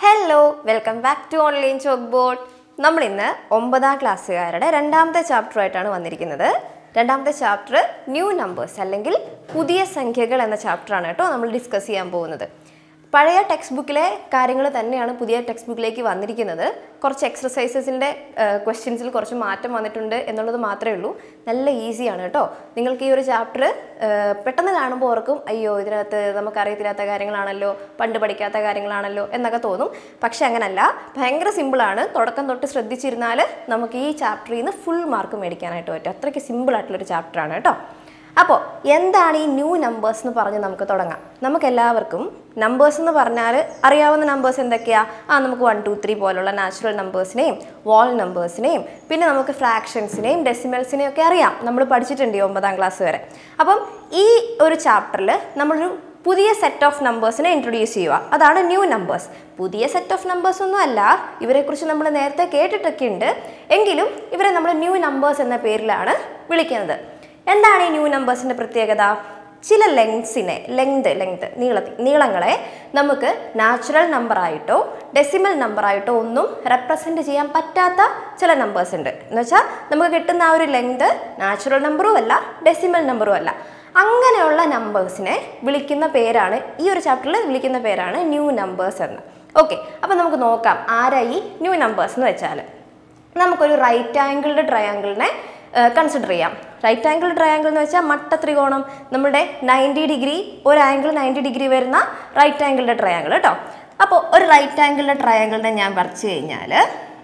hello welcome back to online chalk board നമ്മൾ ഇന്ന് ഒമ്പതാം ക്ലാസ്സുകാരുടെ രണ്ടാമത്തെ ചാപ്റ്റർ ആയിട്ടാണ് വന്നിരിക്കുന്നത് രണ്ടാമത്തെ ചാപ്റ്റർ ന്യൂ നമ്പേഴ്സ് അല്ലെങ്കിൽ പുതിയ സംഖ്യകൾ എന്ന ചാപ്റ്ററാണ് കേട്ടോ നമ്മൾ ഡിസ്കസ് ചെയ്യാൻ പോകുന്നത് പഴയ ടെക്സ്റ്റ് ബുക്കിലെ കാര്യങ്ങൾ തന്നെയാണ് പുതിയ ടെക്സ്റ്റ് ബുക്കിലേക്ക് വന്നിരിക്കുന്നത് കുറച്ച് എക്സർസൈസസിൻ്റെ ക്വസ്റ്റ്യൻസിൽ കുറച്ച് മാറ്റം വന്നിട്ടുണ്ട് എന്നുള്ളത് മാത്രമേ ഉള്ളൂ നല്ല ഈസിയാണ് കേട്ടോ നിങ്ങൾക്ക് ഈ ഒരു ചാപ്റ്റർ പെട്ടെന്ന് കാണുമ്പോൾ ഓർക്കും അയ്യോ ഇതിനകത്ത് നമുക്കറിയത്തില്ലാത്ത കാര്യങ്ങളാണല്ലോ പണ്ട് പഠിക്കാത്ത കാര്യങ്ങളാണല്ലോ എന്നൊക്കെ തോന്നും പക്ഷെ അങ്ങനല്ല ഭയങ്കര സിമ്പിളാണ് തുടക്കം തൊട്ട് ശ്രദ്ധിച്ചിരുന്നാൽ നമുക്ക് ഈ ചാപ്റ്ററിൽ നിന്ന് ഫുൾ മാർക്ക് മേടിക്കാനായിട്ട് പറ്റും അത്രയ്ക്ക് സിമ്പിൾ ആയിട്ടുള്ളൊരു ചാപ്റ്ററാണ് കേട്ടോ അപ്പോൾ എന്താണ് ഈ ന്യൂ നമ്പേഴ്സ് എന്ന് പറഞ്ഞ് നമുക്ക് തുടങ്ങാം നമുക്ക് എല്ലാവർക്കും നമ്പേഴ്സ് എന്ന് പറഞ്ഞാൽ അറിയാവുന്ന നമ്പേഴ്സ് എന്തൊക്കെയാ ആ നമുക്ക് വൺ ടു ത്രീ പോലുള്ള നാച്ചുറൽ നമ്പേഴ്സിനെയും വാൾ നമ്പേഴ്സിനെയും പിന്നെ നമുക്ക് ഫ്രാക്ഷൻസിനെയും ഡെസിമൽസിനെയും ഒക്കെ അറിയാം നമ്മൾ പഠിച്ചിട്ടുണ്ട് ഈ ഒമ്പതാം ക്ലാസ് വരെ അപ്പം ഈ ഒരു ചാപ്റ്ററിൽ നമ്മളൊരു പുതിയ സെറ്റ് ഓഫ് നമ്പേഴ്സിനെ ഇൻട്രൊഡ്യൂസ് ചെയ്യുക അതാണ് ന്യൂ നമ്പേഴ്സ് പുതിയ സെറ്റ് ഓഫ് നമ്പേഴ്സ് ഒന്നും അല്ല ഇവരെക്കുറിച്ച് നമ്മൾ നേരത്തെ കേട്ടിട്ടൊക്കെ ഉണ്ട് എങ്കിലും ഇവരെ നമ്മൾ ന്യൂ നമ്പേഴ്സ് എന്ന പേരിലാണ് വിളിക്കുന്നത് എന്താണ് ഈ ന്യൂ നമ്പേഴ്സിൻ്റെ പ്രത്യേകത ചില ലെങ്സിനെ ലെങ്ത് ലെങ്ത് നീള നീളങ്ങളെ നമുക്ക് നാച്ചുറൽ നമ്പറായിട്ടോ ഡെസിമൽ നമ്പറായിട്ടോ ഒന്നും റെപ്രസെൻറ്റ് ചെയ്യാൻ പറ്റാത്ത ചില നമ്പേഴ്സ് ഉണ്ട് എന്ന് വെച്ചാൽ നമുക്ക് കിട്ടുന്ന ആ ഒരു ലെങ്ത് നാച്ചുറൽ നമ്പറും അല്ല ഡെസിമൽ നമ്പറും അല്ല അങ്ങനെയുള്ള നമ്പേഴ്സിനെ വിളിക്കുന്ന പേരാണ് ഈ ഒരു ചാപ്റ്ററിൽ വിളിക്കുന്ന പേരാണ് ന്യൂ നമ്പേഴ്സ് എന്ന് ഓക്കെ അപ്പോൾ നമുക്ക് നോക്കാം ആരാ ഈ ന്യൂ നമ്പേഴ്സ് എന്ന് വെച്ചാൽ നമുക്കൊരു റൈറ്റ് ആംഗിൾഡ് ട്രയാങ്കിളിനെ കൺസിഡർ ചെയ്യാം റൈറ്റ് ആംഗിൾ ട്രയാങ്കിൾ എന്ന് വെച്ചാൽ മട്ട ത്രികോണം നമ്മുടെ നയൻറ്റി ഡിഗ്രി ഒരു ആംഗിൾ നയൻറ്റി ഡിഗ്രി വരുന്ന റൈറ്റ് ആംഗിളിൻ്റെ ട്രയാങ്കിൾ കേട്ടോ അപ്പോൾ ഒരു റൈറ്റ് ആംഗിളിൻ്റെ ട്രയാങ്കിളിനെ ഞാൻ വരച്ച് കഴിഞ്ഞാൽ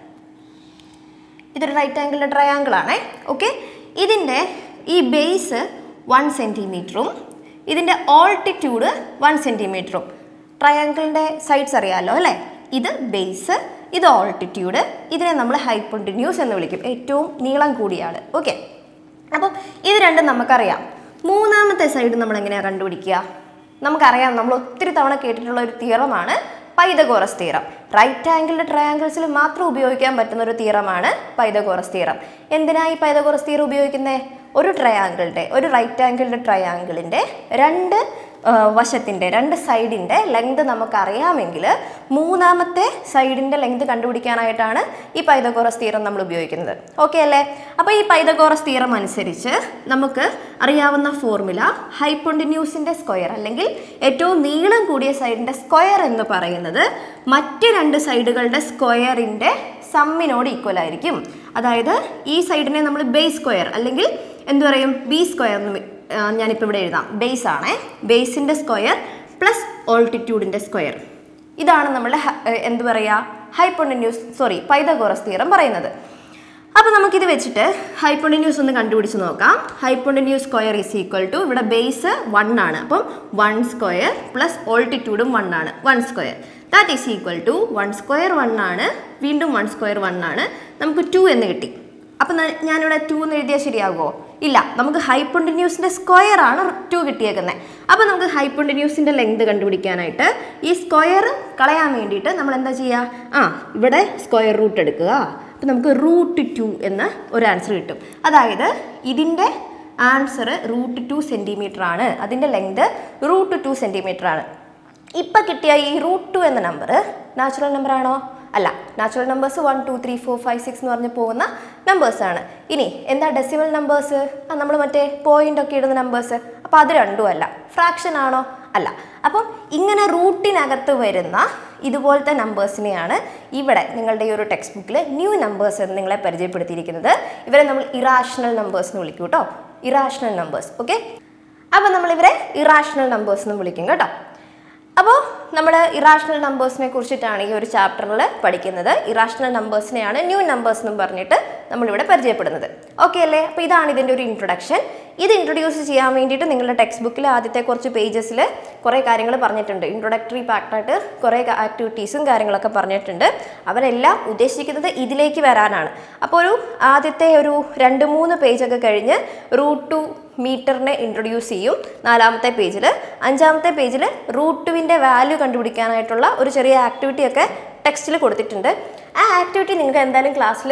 ഇതൊരു റൈറ്റ് ആംഗിളിൻ്റെ ട്രയാങ്കിൾ ആണേ ഓക്കെ ഇതിൻ്റെ ഈ ബേസ് വൺ സെൻറ്റിമീറ്ററും ഇതിൻ്റെ ഓൾട്ടിറ്റ്യൂഡ് വൺ സെൻറ്റിമീറ്ററും ട്രയാങ്കിളിൻ്റെ സൈഡ്സ് അറിയാമല്ലോ അല്ലേ ഇത് ബേസ് ഇത് ഓൾട്ടിറ്റ്യൂഡ് ഇതിനെ നമ്മൾ ഹൈപ്പൊണ്ടിന്യൂസ് എന്ന് വിളിക്കും ഏറ്റവും നീളം കൂടിയാണ് ഓക്കെ അപ്പം ഇത് രണ്ടും നമുക്കറിയാം മൂന്നാമത്തെ സൈഡ് നമ്മൾ എങ്ങനെയാണ് കണ്ടുപിടിക്കുക നമുക്കറിയാം നമ്മൾ ഒത്തിരി തവണ കേട്ടിട്ടുള്ള ഒരു തിയറമാണ് പൈതഗോറസ് തീറം റൈറ്റ് ആംഗിളിൻ്റെ ട്രയാങ്കിൾസിൽ മാത്രം ഉപയോഗിക്കാൻ പറ്റുന്ന ഒരു തീറമാണ് പൈതഗോറസ് തീറം എന്തിനാ ഈ പൈതഗോറസ് തീറം ഉപയോഗിക്കുന്നത് ഒരു ട്രയാങ്കിളിൻ്റെ ഒരു റൈറ്റ് ആംഗിളിൻ്റെ ട്രയാങ്കിളിൻ്റെ രണ്ട് വശത്തിൻ്റെ രണ്ട് സൈഡിൻ്റെ ലെങ്ത് നമുക്കറിയാമെങ്കിൽ മൂന്നാമത്തെ സൈഡിൻ്റെ ലെങ്ത് കണ്ടുപിടിക്കാനായിട്ടാണ് ഈ പൈതഗോറസ് തീരം നമ്മൾ ഉപയോഗിക്കുന്നത് ഓക്കെ അല്ലേ അപ്പോൾ ഈ പൈതഗോറസ് തീരം അനുസരിച്ച് നമുക്ക് അറിയാവുന്ന ഫോർമുല ഹൈപ്പൊണ്ടിന്യൂസിൻ്റെ സ്ക്വയർ അല്ലെങ്കിൽ ഏറ്റവും നീളം കൂടിയ സൈഡിൻ്റെ സ്ക്വയർ എന്ന് പറയുന്നത് മറ്റ് രണ്ട് സൈഡുകളുടെ സ്ക്വയറിൻ്റെ സമ്മിനോട് ഈക്വൽ ആയിരിക്കും അതായത് ഈ സൈഡിനെ നമ്മൾ ബേസ് സ്ക്വയർ അല്ലെങ്കിൽ എന്തു പറയും ബി സ്ക്വയർ എന്ന് ഞാനിപ്പോൾ ഇവിടെ എഴുതാം ബേസ് ആണേ ബേസിൻ്റെ സ്ക്വയർ പ്ലസ് ഓൾട്ടിറ്റ്യൂഡിൻ്റെ സ്ക്വയർ ഇതാണ് നമ്മളുടെ എന്ത് പറയുക ഹൈപ്പൊണ്ടിന്യൂസ് സോറി പൈതഗോറസ് തീറം പറയുന്നത് അപ്പോൾ നമുക്കിത് വെച്ചിട്ട് ഹൈപ്പൊണ്ടിന്യൂസ് ഒന്ന് കണ്ടുപിടിച്ച് നോക്കാം hypotenuse square is equal to ഇവിടെ ബേസ് വൺ ആണ് അപ്പം വൺ സ്ക്വയർ പ്ലസ് ഓൾട്ടിറ്റ്യൂഡും വൺ ആണ് one square that is equal to one square one ആണ് വീണ്ടും വൺ സ്ക്വയർ വൺ ആണ് നമുക്ക് ടു എന്ന് കിട്ടി അപ്പം ഞാനിവിടെ ടു എന്ന് എഴുതിയാൽ ശരിയാകുമോ ഇല്ല നമുക്ക് ഹൈപ്പൊണ്ടിന്യൂസിൻ്റെ സ്ക്വയർ ആണ് ടു കിട്ടിയേക്കുന്നത് അപ്പോൾ നമുക്ക് ഹൈപ്പൊണ്ടിന്യൂസിൻ്റെ ലെങ്ത് കണ്ടുപിടിക്കാനായിട്ട് ഈ സ്ക്വയർ കളയാൻ വേണ്ടിയിട്ട് നമ്മൾ എന്താ ചെയ്യുക ആ ഇവിടെ സ്ക്വയർ റൂട്ട് എടുക്കുക അപ്പോൾ നമുക്ക് റൂട്ട് ടു എന്ന ഒരു ആൻസർ കിട്ടും അതായത് ഇതിൻ്റെ ആൻസർ റൂട്ട് ടു സെൻറ്റിമീറ്റർ ആണ് അതിൻ്റെ ലെങ്ത് റൂട്ട് ടു സെൻറ്റിമീറ്റർ ആണ് ഇപ്പം കിട്ടിയ ഈ റൂട്ട് ടു എന്ന നമ്പർ നാച്ചുറൽ നമ്പർ ആണോ അല്ല natural numbers one two three four five six എന്ന് പറഞ്ഞ് പോകുന്ന നമ്പേഴ്സാണ് ഇനി എന്താ ഡെസിമൽ നമ്പേഴ്സ് നമ്മൾ മറ്റേ പോയിന്റ് ഒക്കെ ഇടുന്ന നമ്പേഴ്സ് അപ്പോൾ അത് രണ്ടും അല്ല ഫ്രാക്ഷൻ ആണോ അല്ല അപ്പം ഇങ്ങനെ റൂട്ടിനകത്ത് വരുന്ന ഇതുപോലത്തെ നമ്പേഴ്സിനെയാണ് ഇവിടെ നിങ്ങളുടെ ഈ ഒരു ടെക്സ്റ്റ് ബുക്കിൽ ന്യൂ നമ്പേഴ്സ് എന്ന് നിങ്ങളെ പരിചയപ്പെടുത്തിയിരിക്കുന്നത് ഇവരെ നമ്മൾ ഇറാഷണൽ നമ്പേഴ്സ് എന്ന് വിളിക്കും കേട്ടോ ഇറാഷണൽ നമ്പേഴ്സ് ഓക്കെ അപ്പം നമ്മളിവരെ ഇറാഷണൽ നമ്പേഴ്സ് എന്ന് വിളിക്കും കേട്ടോ അപ്പോൾ നമ്മൾ ഇറാഷണൽ നമ്പേഴ്സിനെ കുറിച്ചിട്ടാണ് ഈ ഒരു ചാപ്റ്ററിൽ പഠിക്കുന്നത് ഇറാഷണൽ നമ്പേഴ്സിനെയാണ് ന്യൂ നമ്പേഴ്സ് എന്നും പറഞ്ഞിട്ട് നമ്മളിവിടെ പരിചയപ്പെടുന്നത് ഓക്കെ അല്ലേ അപ്പോൾ ഇതാണ് ഇതിൻ്റെ ഒരു ഇൻട്രൊഡക്ഷൻ ഇത് ഇൻട്രൊഡ്യൂസ് ചെയ്യാൻ വേണ്ടിയിട്ട് നിങ്ങളുടെ ടെക്സ്റ്റ് ബുക്കിൽ ആദ്യത്തെ കുറച്ച് പേജസിൽ കുറേ കാര്യങ്ങൾ പറഞ്ഞിട്ടുണ്ട് ഇൻട്രൊഡക്ടറി പാർട്ടായിട്ട് കുറേ ആക്ടിവിറ്റീസും കാര്യങ്ങളൊക്കെ പറഞ്ഞിട്ടുണ്ട് അവരെല്ലാം ഉദ്ദേശിക്കുന്നത് ഇതിലേക്ക് വരാനാണ് അപ്പോൾ ഒരു ആദ്യത്തെ ഒരു രണ്ട് മൂന്ന് പേജൊക്കെ കഴിഞ്ഞ് റൂട്ട് ടു മീറ്ററിനെ ഇൻട്രൊഡ്യൂസ് ചെയ്യും നാലാമത്തെ പേജിൽ അഞ്ചാമത്തെ പേജിൽ റൂട്ട് ടുവിൻ്റെ വാല്യൂ കണ്ടുപിടിക്കാനായിട്ടുള്ള ഒരു ചെറിയ ആക്ടിവിറ്റി ഒക്കെ ടെക്സ്റ്റിൽ കൊടുത്തിട്ടുണ്ട് ആ ആക്ടിവിറ്റി നിങ്ങൾക്ക് എന്തായാലും ക്ലാസ്സിൽ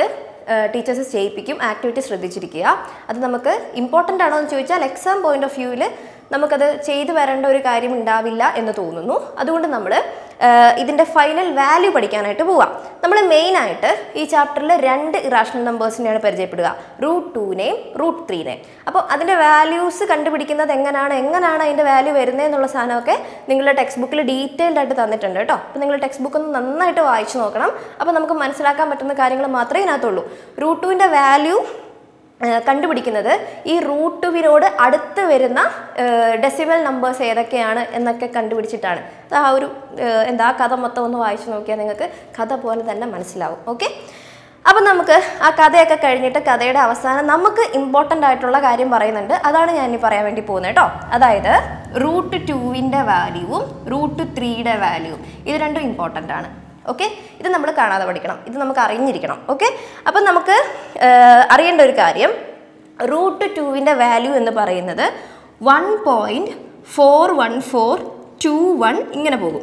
ടീച്ചേഴ്സ് ചെയ്യിപ്പിക്കും ആക്ടിവിറ്റി ശ്രദ്ധിച്ചിരിക്കുക അത് നമുക്ക് ഇമ്പോർട്ടൻ്റ് ആണോ എന്ന് ചോദിച്ചാൽ എക്സാം പോയിന്റ് ഓഫ് വ്യൂവിൽ നമുക്കത് ചെയ്തു വരേണ്ട ഒരു കാര്യം ഉണ്ടാവില്ല എന്ന് തോന്നുന്നു അതുകൊണ്ട് നമ്മൾ ഇതിൻ്റെ ഫൈനൽ വാല്യൂ പഠിക്കാനായിട്ട് പോവാം നമ്മൾ മെയിനായിട്ട് ഈ ചാപ്റ്ററിൽ രണ്ട് ഇറാഷണൽ നമ്പേഴ്സിനെയാണ് പരിചയപ്പെടുക റൂട്ട് ടൂനെയും റൂട്ട് ത്രീനെയും അപ്പോൾ അതിൻ്റെ വാല്യൂസ് കണ്ടുപിടിക്കുന്നത് എങ്ങനെയാണ് എങ്ങനെയാണ് അതിൻ്റെ വാല്യൂ വരുന്നത് എന്നുള്ള സാധനമൊക്കെ നിങ്ങളുടെ ടെക്സ്റ്റ് ബുക്കിൽ ഡീറ്റെയിൽഡ് ആയിട്ട് തന്നിട്ടുണ്ട് കേട്ടോ അപ്പോൾ നിങ്ങൾ ടെക്സ്റ്റ് ബുക്ക് ഒന്ന് നന്നായിട്ട് വായിച്ചു നോക്കണം അപ്പോൾ നമുക്ക് മനസ്സിലാക്കാൻ പറ്റുന്ന കാര്യങ്ങൾ മാത്രമേ ഇതിനകത്തുള്ളൂ റൂട്ട് ടുവിൻ്റെ വാല്യൂ കണ്ടുപിടിക്കുന്നത് ഈ റൂട്ട് ടുവിനോട് അടുത്ത് വരുന്ന ഡെസിമൽ നമ്പേഴ്സ് ഏതൊക്കെയാണ് എന്നൊക്കെ കണ്ടുപിടിച്ചിട്ടാണ് അത് ആ ഒരു ഏഹ്, എന്താ കഥ മൊത്തം ഒന്ന് വായിച്ചു നോക്കിയാൽ നിങ്ങൾക്ക് കഥ പോലെ തന്നെ മനസ്സിലാവും ഓക്കെ അപ്പം നമുക്ക് ആ കഥയൊക്കെ കഴിഞ്ഞിട്ട് കഥയുടെ അവസാനം നമുക്ക് ഇമ്പോർട്ടൻ്റ് ആയിട്ടുള്ള കാര്യം പറയുന്നുണ്ട് അതാണ് ഞാൻ ഇനി പറയാൻ വേണ്ടി പോകുന്നത് കേട്ടോ അതായത് റൂട്ട് ടുവിൻ്റെ വാല്യൂവും റൂട്ട് ത്രീയുടെ വാല്യൂവും ഇത് രണ്ടും ഇമ്പോർട്ടൻ്റ് ആണ് ഓക്കെ ഇത് നമ്മൾ കാണാതെ പഠിക്കണം ഇത് നമുക്ക് അറിഞ്ഞിരിക്കണം ഓക്കെ അപ്പം നമുക്ക് ഏഹ്, അറിയേണ്ട ഒരു കാര്യം റൂട്ട് ടുവിൻ്റെ വാല്യൂ എന്ന് പറയുന്നത് one point four one four two one ഇങ്ങനെ പോകും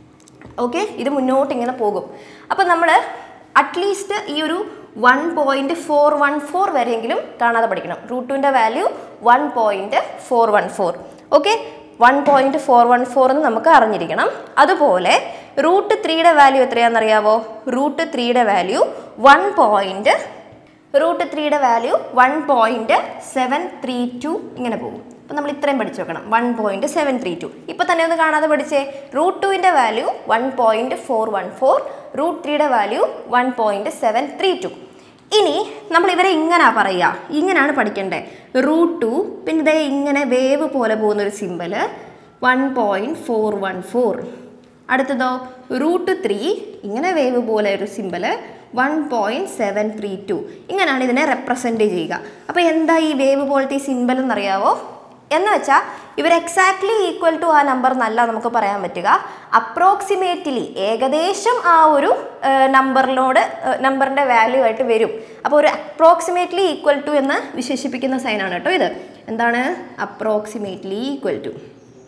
ഓക്കെ ഇത് മുന്നോട്ട് ഇങ്ങനെ പോകും അപ്പം നമ്മൾ അറ്റ്ലീസ്റ്റ് ഈ ഒരു one point four one four വരെയെങ്കിലും കാണാതെ പഠിക്കണം റൂട്ടുവിൻ്റെ value one point four one four okay one point four one four എന്ന് നമുക്ക് അറിഞ്ഞിരിക്കണം അതുപോലെ റൂട്ട് ത്രീയുടെ വാല്യൂ എത്രയാണെന്നറിയാവോ റൂട്ട് ത്രീയുടെ വാല്യൂ വൺ പോയിൻറ്റ് റൂട്ട് ത്രീയുടെ value one point seven three two ഇങ്ങനെ പോകും അപ്പോൾ നമ്മൾ ഇത്രയും പഠിച്ചു വെക്കണം one point seven three two ഇപ്പോൾ തന്നെ ഒന്ന് കാണാതെ പഠിച്ചേ റൂട്ട് ടുവിൻ്റെ value one point four one four root ത്രീയുടെ value one point seven three two ഇനി നമ്മൾ ഇവരെ ഇങ്ങനെയാ പറയുക ഇങ്ങനെയാണ് പഠിക്കേണ്ടത് റൂട്ട് ടു പിന്നെ ഇതേ ഇങ്ങനെ വേവ് പോലെ പോകുന്ന ഒരു symbol one point four one four അടുത്തതോ റൂട്ട് ത്രീ ഇങ്ങനെ വേവ് പോലെ ഒരു symbol one point seven three two ഇങ്ങനെയാണ് ഇതിനെ റെപ്രസെൻറ്റ് ചെയ്യുക അപ്പോൾ എന്താ ഈ വേവ് പോലത്തെ ഈ സിമ്പൽ എന്നറിയാവോ എന്ന് വെച്ചാൽ ഇവർ എക്സാക്ട്ലി ഈക്വൽ ടു ആ നമ്പർ എന്നല്ല നമുക്ക് പറയാൻ പറ്റുക അപ്രോക്സിമേറ്റ്ലി ഏകദേശം ആ ഒരു നമ്പറിനോട് നമ്പറിൻ്റെ വാല്യൂ ആയിട്ട് വരും അപ്പോൾ ഒരു അപ്രോക്സിമേറ്റ്ലി ഈക്വൽ ടു എന്ന് വിശേഷിപ്പിക്കുന്ന സൈനാണ് കേട്ടോ ഇത് എന്താണ് അപ്രോക്സിമേറ്റ്ലി ഈക്വൽ ടു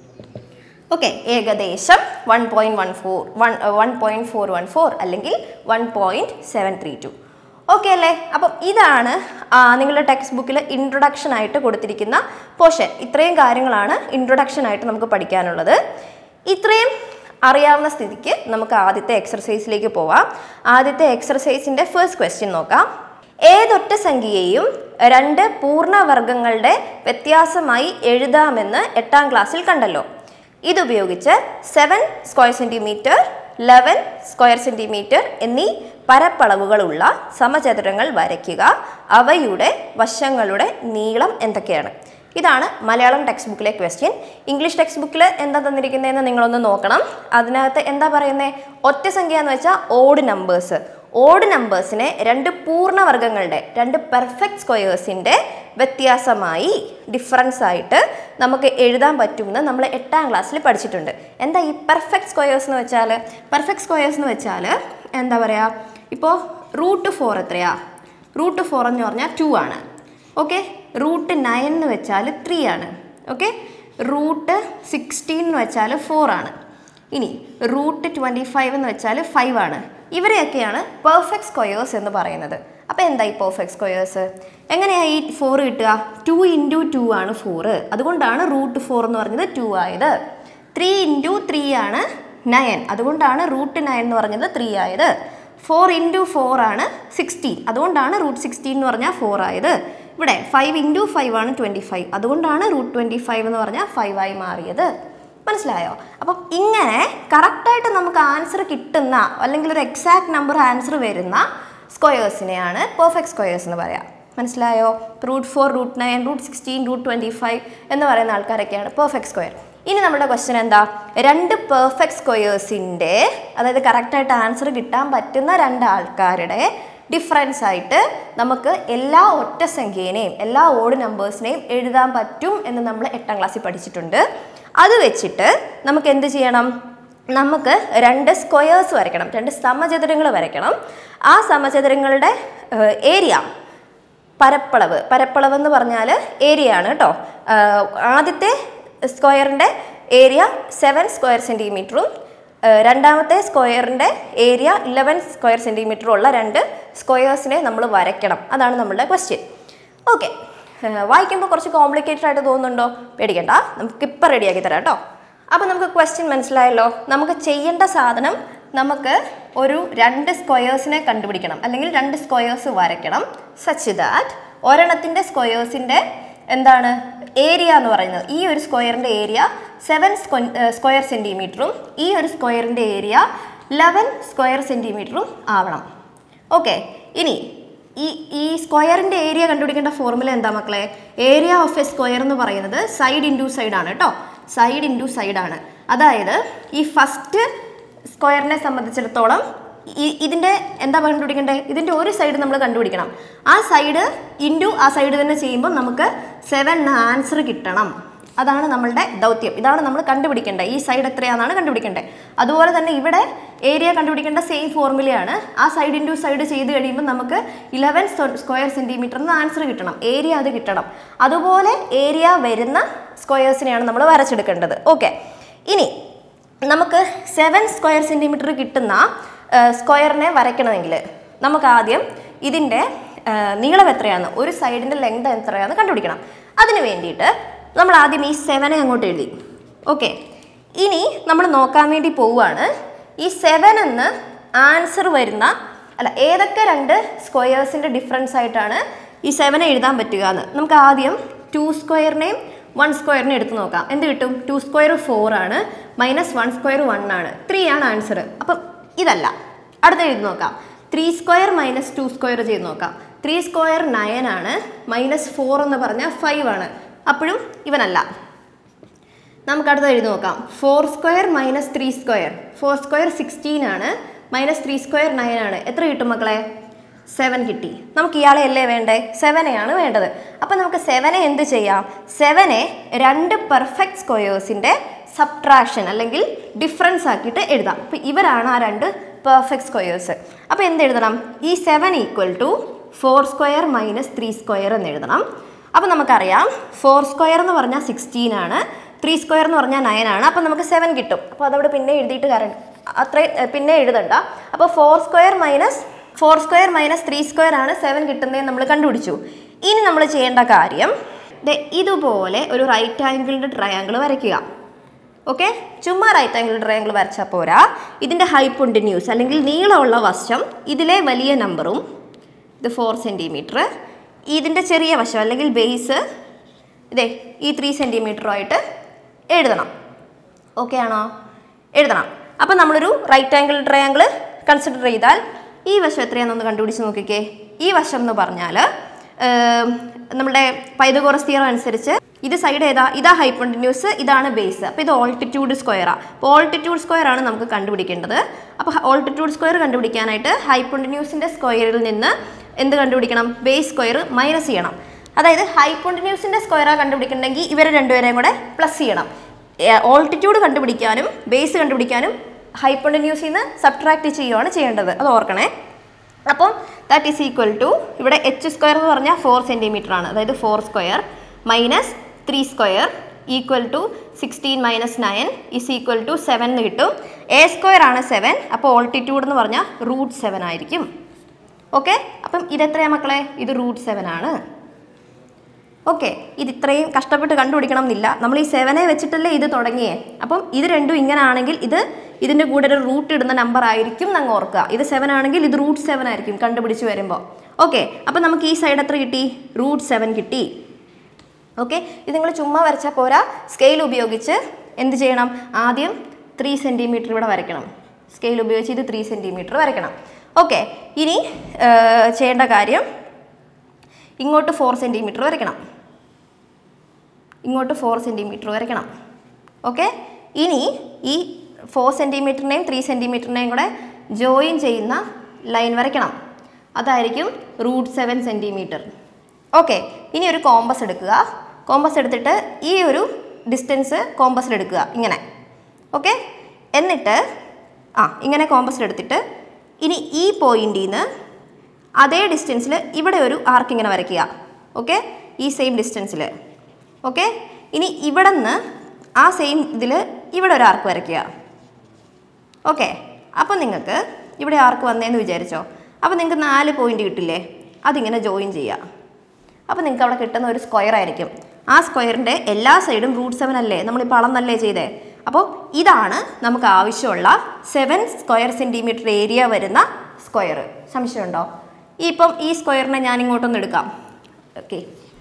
ഓക്കെ ഏകദേശം one point one four one one point four one four അല്ലെങ്കിൽ one point seven three two okay അല്ലേ അപ്പം ഇതാണ് ആ, നിങ്ങളുടെ ടെക്സ്റ്റ് ബുക്കിൽ ഇൻട്രൊഡക്ഷൻ ആയിട്ട് കൊടുത്തിരിക്കുന്ന പോർഷൻ ഇത്രയും കാര്യങ്ങളാണ് ഇൻട്രൊഡക്ഷൻ ആയിട്ട് നമുക്ക് പഠിക്കാനുള്ളത് ഇത്രയും അറിയാവുന്ന സ്ഥിതിക്ക് നമുക്ക് ആദ്യത്തെ എക്സർസൈസിലേക്ക് പോവാം ആദ്യത്തെ എക്സർസൈസിൻ്റെ ഫസ്റ്റ് ക്വസ്റ്റ്യൻ നോക്കാം ഏതൊറ്റ സംഖ്യയെയും രണ്ട് പൂർണ്ണവർഗങ്ങളുടെ വ്യത്യാസമായി എഴുതാമെന്ന് എട്ടാം ക്ലാസ്സിൽ കണ്ടല്ലോ ഇതുപയോഗിച്ച് seven square centimetre eleven square centimetre എന്നീ പരപ്പളവുകളുള്ള സമചതുരങ്ങൾ വരയ്ക്കുക അവയുടെ വശങ്ങളുടെ നീളം എന്തൊക്കെയാണ് ഇതാണ് മലയാളം ടെക്സ്റ്റ് ബുക്കിലെ ക്വസ്റ്റ്യൻ ഇംഗ്ലീഷ് ടെക്സ്റ്റ് ബുക്കിൽ എന്താ തന്നിരിക്കുന്നതെന്ന് നിങ്ങളൊന്ന് നോക്കണം അതിനകത്ത് എന്താ പറയുന്നത് ഒറ്റ സംഖ്യ എന്ന് വെച്ചാൽ ഓഡ് നമ്പേഴ്സ് ഓഡ് നമ്പേഴ്സിനെ രണ്ട് പൂർണ്ണവർഗങ്ങളുടെ രണ്ട് പെർഫെക്റ്റ് സ്ക്വയേഴ്സിൻ്റെ വ്യത്യാസമായി ഡിഫറൻസ് ആയിട്ട് നമുക്ക് എഴുതാൻ പറ്റുമെന്ന് നമ്മൾ എട്ടാം ക്ലാസ്സിൽ പഠിച്ചിട്ടുണ്ട് എന്താ ഈ പെർഫെക്റ്റ് സ്ക്വയേഴ്സ് എന്ന് വെച്ചാൽ പെർഫെക്റ്റ് സ്ക്വയേഴ്സ് എന്ന് വെച്ചാൽ എന്താ പറയുക ഇപ്പോൾ റൂട്ട് ഫോർ എത്രയാ റൂട്ട് ഫോർ എന്ന് പറഞ്ഞാൽ ടു ആണ് ഓക്കെ റൂട്ട് നയൻ എന്ന് വെച്ചാൽ ത്രീ ആണ് ഓക്കെ റൂട്ട് സിക്സ്റ്റീൻ എന്ന് വെച്ചാൽ ഫോർ ആണ് ഇനി റൂട്ട് ട്വൻറ്റി ഫൈവ് എന്ന് വെച്ചാൽ ഫൈവ് ആണ് ഇവരെയൊക്കെയാണ് പെർഫെക്റ്റ് സ്ക്വയേഴ്സ് എന്ന് പറയുന്നത് അപ്പോൾ എന്താ ഈ പെർഫെക്റ്റ് സ്ക്വയേഴ്സ് എങ്ങനെയാണ് ഈ ഫോർ കിട്ടുക ടു ഇൻറ്റു ടു ആണ് ഫോറ് അതുകൊണ്ടാണ് റൂട്ട് ഫോർ എന്ന് പറഞ്ഞത് ടു ആയത് ത്രീ ഇൻറ്റു ത്രീ ആണ് നയൻ അതുകൊണ്ടാണ് റൂട്ട് നയൻ എന്ന് പറഞ്ഞത് ത്രീ ആയത് ഫോർ ഇൻറ്റു ഫോർ ആണ് സിക്സ്റ്റീൻ അതുകൊണ്ടാണ് റൂട്ട് സിക്സ്റ്റീൻ എന്ന് പറഞ്ഞാൽ ഫോർ ആയത് ഇവിടെ ഫൈവ് ഇൻറ്റു ഫൈവ് ആണ് ട്വൻറ്റി ഫൈവ് അതുകൊണ്ടാണ് റൂട്ട് ട്വൻറ്റി ഫൈവ് എന്ന് പറഞ്ഞാൽ ഫൈവ് ആയി മാറിയത് മനസ്സിലായോ അപ്പം ഇങ്ങനെ കറക്റ്റായിട്ട് നമുക്ക് ആൻസർ കിട്ടുന്ന അല്ലെങ്കിൽ ഒരു എക്സാക്ട് നമ്പർ ആൻസർ വരുന്ന സ്ക്വയേഴ്സിനെയാണ് പെർഫെക്റ്റ് സ്ക്വയേഴ്സ് എന്ന് പറയാം മനസ്സിലായോ root four root nine root sixteen root twenty five എന്ന് പറയുന്ന ആൾക്കാരൊക്കെയാണ് പെർഫെക്റ്റ് സ്ക്വയർ ഇനി നമ്മുടെ ക്വസ്റ്റ്യൻ എന്താ രണ്ട് പെർഫെക്റ്റ് സ്ക്വയേഴ്സിൻ്റെ അതായത് കറക്റ്റായിട്ട് ആൻസർ കിട്ടാൻ പറ്റുന്ന രണ്ട് ആൾക്കാരുടെ ഡിഫറൻസ് ആയിട്ട് നമുക്ക് എല്ലാ ഒറ്റ സംഖ്യേനെയും എല്ലാ ഓഡ് നമ്പേഴ്സിനെയും എഴുതാൻ പറ്റും എന്ന് നമ്മൾ എട്ടാം ക്ലാസ്സിൽ പഠിച്ചിട്ടുണ്ട് അത് വെച്ചിട്ട് നമുക്ക് എന്ത് ചെയ്യണം നമുക്ക് രണ്ട് സ്ക്വയേഴ്സ് വരയ്ക്കണം രണ്ട് സമചതുരങ്ങൾ വരയ്ക്കണം ആ സമചതുരങ്ങളുടെ ഏരിയ പരപ്പളവ് പരപ്പളവ് എന്ന് പറഞ്ഞാൽ ഏരിയ ആണ് കേട്ടോ ആഹ് ആദ്യത്തെ സ്ക്വയറിൻ്റെ ഏരിയ സെവൻ സ്ക്വയർ സെൻറ്റിമീറ്ററും രണ്ടാമത്തെ സ്ക്വയറിൻ്റെ ഏരിയ ഇലവൻ സ്ക്വയർ സെൻറ്റിമീറ്ററും ഉള്ള രണ്ട് സ്ക്വയേഴ്സിനെ നമ്മൾ വരയ്ക്കണം അതാണ് നമ്മളുടെ ക്വസ്റ്റ്യൻ ഓക്കെ വായിക്കുമ്പോൾ കുറച്ച് കോംപ്ലിക്കേറ്റഡ് ആയിട്ട് തോന്നുന്നുണ്ടോ പേടിക്കണ്ട നമുക്ക് ഇപ്പം റെഡിയാക്കി തരാം കേട്ടോ അപ്പോൾ നമുക്ക് ക്വസ്റ്റ്യൻ മനസ്സിലായല്ലോ നമുക്ക് ചെയ്യേണ്ട സാധനം നമുക്ക് ഒരു രണ്ട് സ്ക്വയേഴ്സിനെ കണ്ടുപിടിക്കണം അല്ലെങ്കിൽ രണ്ട് സ്ക്വയേഴ്സ് വരയ്ക്കണം സച്ച് ദാറ്റ് ഒരെണ്ണത്തിൻ്റെ സ്ക്വയേഴ്സിൻ്റെ എന്താണ് ഏരിയ എന്ന് പറയുന്നത് ഈ ഒരു സ്ക്വയറിൻ്റെ ഏരിയ സെവൻ സ്ക്വയർ സെൻറ്റിമീറ്ററും ഈ ഒരു സ്ക്വയറിൻ്റെ ഏരിയ ലെവൻ സ്ക്വയർ സെൻറ്റിമീറ്ററും ആവണം ഓക്കെ ഇനി ഈ ഈ സ്ക്വയറിൻ്റെ ഏരിയ കണ്ടുപിടിക്കേണ്ട ഫോർമുല എന്താ മക്കളെ ഏരിയ ഓഫ് എ സ്ക്വയർ എന്ന് പറയുന്നത് സൈഡ് ഇൻറ്റു സൈഡ് ആണ് കേട്ടോ സൈഡ് ഇൻറ്റു സൈഡ് ആണ് അതായത് ഈ ഫസ്റ്റ് സ്ക്വയറിനെ സംബന്ധിച്ചിടത്തോളം ഈ ഇതിൻ്റെ എന്താ കണ്ടുപിടിക്കേണ്ടത് ഇതിൻ്റെ ഒരു സൈഡ് നമ്മൾ കണ്ടുപിടിക്കണം ആ സൈഡ് ഇൻറ്റു ആ സൈഡ് തന്നെ ചെയ്യുമ്പോൾ നമുക്ക് സെവൻ ആൻസർ കിട്ടണം അതാണ് നമ്മളുടെ ദൗത്യം ഇതാണ് നമ്മൾ കണ്ടുപിടിക്കേണ്ടത് ഈ സൈഡ് എത്രയാണെന്നാണ് കണ്ടുപിടിക്കേണ്ടത് അതുപോലെ തന്നെ ഇവിടെ ഏരിയ കണ്ടുപിടിക്കേണ്ട സെയിം ഫോർമുലയാണ് ആ സൈഡ് ഇൻറ്റു സൈഡ് ചെയ്ത് കഴിയുമ്പോൾ നമുക്ക് ഇലവൻ സ്ക്വയർ സെൻറ്റിമീറ്റർ എന്ന ആൻസർ കിട്ടണം ഏരിയ അത് കിട്ടണം അതുപോലെ ഏരിയ വരുന്ന സ്ക്വയേഴ്സിനെയാണ് നമ്മൾ വരച്ചെടുക്കേണ്ടത് ഓക്കെ ഇനി നമുക്ക് സെവൻ സ്ക്വയർ സെൻറ്റിമീറ്റർ കിട്ടുന്ന സ്ക്വയറിനെ വരയ്ക്കണമെങ്കിൽ നമുക്ക് ആദ്യം ഇതിൻ്റെ ആ, നീളം എത്രയാണ് ഒരു സൈഡിൻ്റെ ലെങ്ത് എത്രയാണെന്ന് കണ്ടുപിടിക്കണം അതിന് വേണ്ടിയിട്ട് നമ്മൾ ആദ്യം ഈ സെവനെ അങ്ങോട്ട് എഴുതി ഓക്കെ ഇനി നമ്മൾ നോക്കാൻ വേണ്ടി പോവുകയാണ് ഈ സെവൻ എന്ന് ആൻസർ വരുന്ന അല്ല ഏതൊക്കെ രണ്ട് സ്ക്വയേഴ്സിൻ്റെ ഡിഫറൻസ് ആയിട്ടാണ് ഈ സെവനെ എഴുതാൻ പറ്റുക എന്ന് നമുക്ക് ആദ്യം ടു സ്ക്വയറിനെയും വൺ സ്ക്വയറിനെ എടുത്ത് നോക്കാം എന്ത് കിട്ടും ടു സ്ക്വയർ ഫോർ ആണ് മൈനസ് വൺ സ്ക്വയർ വൺ ആണ് ത്രീ ആണ് ആൻസർ അപ്പം ഇതല്ല അടുത്ത എഴുതി നോക്കാം three square minus two square ചെയ്ത് നോക്കാം ത്രീ സ്ക്വയർ നയൻ ആണ് മൈനസ് ഫോർ എന്ന് പറഞ്ഞാൽ ഫൈവ് ആണ് അപ്പോഴും ഇവനല്ല നമുക്ക് അടുത്ത എഴുതി നോക്കാം four square minus three square four square sixteen ആണ് മൈനസ് ത്രീ സ്ക്വയർ നയൻ ആണ് എത്ര കിട്ടും മക്കളെ സെവൻ കിട്ടി നമുക്ക് ഇയാളെ അല്ലേ വേണ്ടേ സെവനെയാണ് വേണ്ടത് അപ്പം നമുക്ക് സെവനെ എന്ത് ചെയ്യാം സെവനെ രണ്ട് പെർഫെക്റ്റ് സ്ക്വയേഴ്സിൻ്റെ സബ്ട്രാക്ഷൻ അല്ലെങ്കിൽ ഡിഫറൻസ് ആക്കിയിട്ട് എഴുതാം അപ്പം ഇവരാണ് ആ രണ്ട് പെർഫെക്റ്റ് സ്ക്വയേഴ്സ് അപ്പോൾ എന്ത് എഴുതണം ഈ seven equal to four square minus three square എന്ന് എഴുതണം അപ്പോൾ നമുക്കറിയാം ഫോർ സ്ക്വയർ എന്ന് പറഞ്ഞാൽ സിക്സ്റ്റീൻ ആണ് ത്രീ സ്ക്വയർ എന്ന് പറഞ്ഞാൽ നയൻ ആണ് അപ്പോൾ നമുക്ക് സെവൻ കിട്ടും അപ്പോൾ അതവിടെ പിന്നെ എഴുതിയിട്ട് കാരണം അത്രയും ഏ, പിന്നെ എഴുതണ്ട അപ്പോൾ four square minus four square minus three square ആണ് സെവൻ കിട്ടുന്നത് നമ്മൾ കണ്ടുപിടിച്ചു ഇനി നമ്മൾ ചെയ്യേണ്ട കാര്യം ദേ ഇതുപോലെ ഒരു റൈറ്റ് ആംഗിൾഡ് ട്രയാങ്കിൾ വരയ്ക്കുക ഓക്കെ ചുമ്മാ റൈറ്റ് ആംഗിൾ ട്രയാങ്കിൾ വരച്ചാൽ പോരാ ഇതിൻ്റെ ഹൈപ്പൊണ്ടിന്യൂസ് അല്ലെങ്കിൽ നീളമുള്ള വശം ഇതിലെ വലിയ നമ്പറും ഇത് ഫോർ സെൻറ്റിമീറ്റർ ഇതിൻ്റെ ചെറിയ വശം അല്ലെങ്കിൽ ബേസ് ഇതേ ഈ ത്രീ സെൻറ്റിമീറ്ററുമായിട്ട് എഴുതണം ഓക്കെ ആണോ എഴുതണം അപ്പം നമ്മളൊരു റൈറ്റ് ആംഗിൾ ട്രയാങ്കിൾ കൺസിഡർ ചെയ്താൽ ഈ വശം എത്രയാണെന്നൊന്ന് കണ്ടുപിടിച്ച് നോക്കിക്കേ ഈ വശം എന്ന് പറഞ്ഞാൽ നമ്മുടെ പൈതഗോറസ് തിയറം അനുസരിച്ച് ഇത് സൈഡ് ഏതാ ഇതാ ഹൈപ്പൊണ്ടിന്യൂസ് ഇതാണ് ബേസ് അപ്പോൾ ഇത് ഓൾട്ടിറ്റ്യൂഡ് സ്ക്വയറാണ് അപ്പോൾ ഓൾട്ടിറ്റ്യൂഡ് സ്ക്വയർ ആണ് നമുക്ക് കണ്ടുപിടിക്കേണ്ടത് അപ്പോൾ ഓൾട്ടിറ്റ്യൂഡ് സ്ക്വയർ കണ്ടുപിടിക്കാനായിട്ട് ഹൈപ്പൊണ്ടിന്യൂസിൻ്റെ സ്ക്വയറിൽ നിന്ന് എന്ത് കണ്ടുപിടിക്കണം ബേസ് സ്ക്വയർ മൈനസ് ചെയ്യണം അതായത് ഹൈപ്പൊണ്ടിന്യൂസിൻ്റെ സ്ക്വയറാണ് കണ്ടുപിടിക്കണമെങ്കിൽ ഇവരെ രണ്ടുപേരെയും കൂടെ പ്ലസ് ചെയ്യണം ഓൾട്ടിറ്റ്യൂഡ് കണ്ടുപിടിക്കാനും ബേസ് കണ്ടുപിടിക്കാനും ഹൈപ്പൊണ്ടിന്യൂസിൽ നിന്ന് സബ്ട്രാക്ട് ചെയ്യുകയാണ് ചെയ്യേണ്ടത് അത് ഓർക്കണേ അപ്പം ദാറ്റ് ഈസ് ഈക്വൽ ടു ഇവിടെ എച്ച് സ്ക്വയർ എന്ന് പറഞ്ഞാൽ ഫോർ സെൻറ്റിമീറ്റർ ആണ് അതായത് four square minus three square equal to sixteen minus nine is equal to seven എന്ന് കിട്ടും എ സ്ക്വയർ ആണ് സെവൻ അപ്പോൾ ഓൾട്ടിറ്റ്യൂഡ് എന്ന് പറഞ്ഞാൽ റൂട്ട് സെവൻ ആയിരിക്കും ഓക്കെ അപ്പം ഇതെത്രയാണ് മക്കളെ ഇത് റൂട്ട് സെവൻ ആണ് ഓക്കെ ഇത് ഇത്രയും കഷ്ടപ്പെട്ട് കണ്ടുപിടിക്കണം എന്നില്ല നമ്മൾ ഈ സെവനെ വെച്ചിട്ടല്ലേ ഇത് തുടങ്ങിയേ അപ്പം ഇത് രണ്ടും ഇങ്ങനെ ആണെങ്കിൽ ഇത് ഇതിൻ്റെ കൂടെ ഒരു റൂട്ട് ഇടുന്ന നമ്പർ ആയിരിക്കും എന്നങ്ങ് ഓർക്കുക ഇത് സെവൻ ആണെങ്കിൽ ഇത് റൂട്ട് സെവൻ ആയിരിക്കും കണ്ടുപിടിച്ച് വരുമ്പോൾ ഓക്കെ അപ്പം നമുക്ക് ഈ സൈഡ് എത്ര കിട്ടി റൂട്ട് സെവൻ കിട്ടി ഓക്കെ ഇത് നിങ്ങൾ ചുമ്മാ വരച്ചാൽ പോരാ സ്കെയിൽ ഉപയോഗിച്ച് എന്ത് ചെയ്യണം ആദ്യം ത്രീ സെൻറ്റിമീറ്റർ ഇവിടെ വരയ്ക്കണം സ്കെയിൽ ഉപയോഗിച്ച് ഇത് ത്രീ സെൻറ്റിമീറ്റർ വരയ്ക്കണം ഓക്കെ ഇനി ആ, ചെയ്യേണ്ട കാര്യം ഇങ്ങോട്ട് ഫോർ സെൻറ്റിമീറ്റർ വരയ്ക്കണം ഇങ്ങോട്ട് ഫോർ സെൻറ്റിമീറ്റർ വരയ്ക്കണം ഓക്കെ ഇനി ഈ ഫോർ സെൻറ്റിമീറ്ററിനെയും ത്രീ സെൻറ്റിമീറ്ററിനെയും കൂടെ ജോയിൻ ചെയ്യുന്ന ലൈൻ വരയ്ക്കണം അതായിരിക്കും റൂട്ട് സെവൻ സെൻറ്റിമീറ്റർ ഓക്കെ ഇനി ഒരു കോമ്പസ് എടുക്കുക കോമ്പസ് എടുത്തിട്ട് ഈ ഒരു ഡിസ്റ്റൻസ് കോമ്പസിൽ എടുക്കുക ഇങ്ങനെ ഓക്കെ എന്നിട്ട് ആ ഇങ്ങനെ കോമ്പസിൽ എടുത്തിട്ട് ഇനി ഈ പോയിന്റിൽ നിന്ന് അതേ ഡിസ്റ്റൻസിൽ ഇവിടെ ഒരു ആർക്ക് ഇങ്ങനെ വരയ്ക്കുക ഓക്കെ ഈ സെയിം ഡിസ്റ്റൻസിൽ ഓക്കെ ഇനി ഇവിടെ നിന്ന് ആ സെയിം ഇതിൽ ഇവിടെ ഒരു ആർക്ക് വരയ്ക്കുക ഓക്കെ അപ്പോൾ നിങ്ങൾക്ക് ഇവിടെ ആർക്ക് വന്നേന്ന് വിചാരിച്ചോ അപ്പോൾ നിങ്ങൾക്ക് നാല് പോയിന്റ് കിട്ടില്ലേ അതിങ്ങനെ ജോയിൻ ചെയ്യുക അപ്പോൾ നിങ്ങൾക്ക് അവിടെ കിട്ടുന്ന ഒരു സ്ക്വയർ ആയിരിക്കും ആ സ്ക്വയറിൻ്റെ എല്ലാ സൈഡും റൂട്ട് സെവൻ അല്ലേ നമ്മളിപ്പോൾ അളന്നല്ലേ ചെയ്തേ അപ്പോൾ ഇതാണ് നമുക്ക് ആവശ്യമുള്ള സെവൻ സ്ക്വയർ സെൻറ്റിമീറ്റർ ഏരിയ വരുന്ന സ്ക്വയർ സംശയമുണ്ടോ ഇപ്പം ഈ സ്ക്വയറിനെ ഞാൻ ഇങ്ങോട്ടൊന്ന് എടുക്കാം ഓക്കെ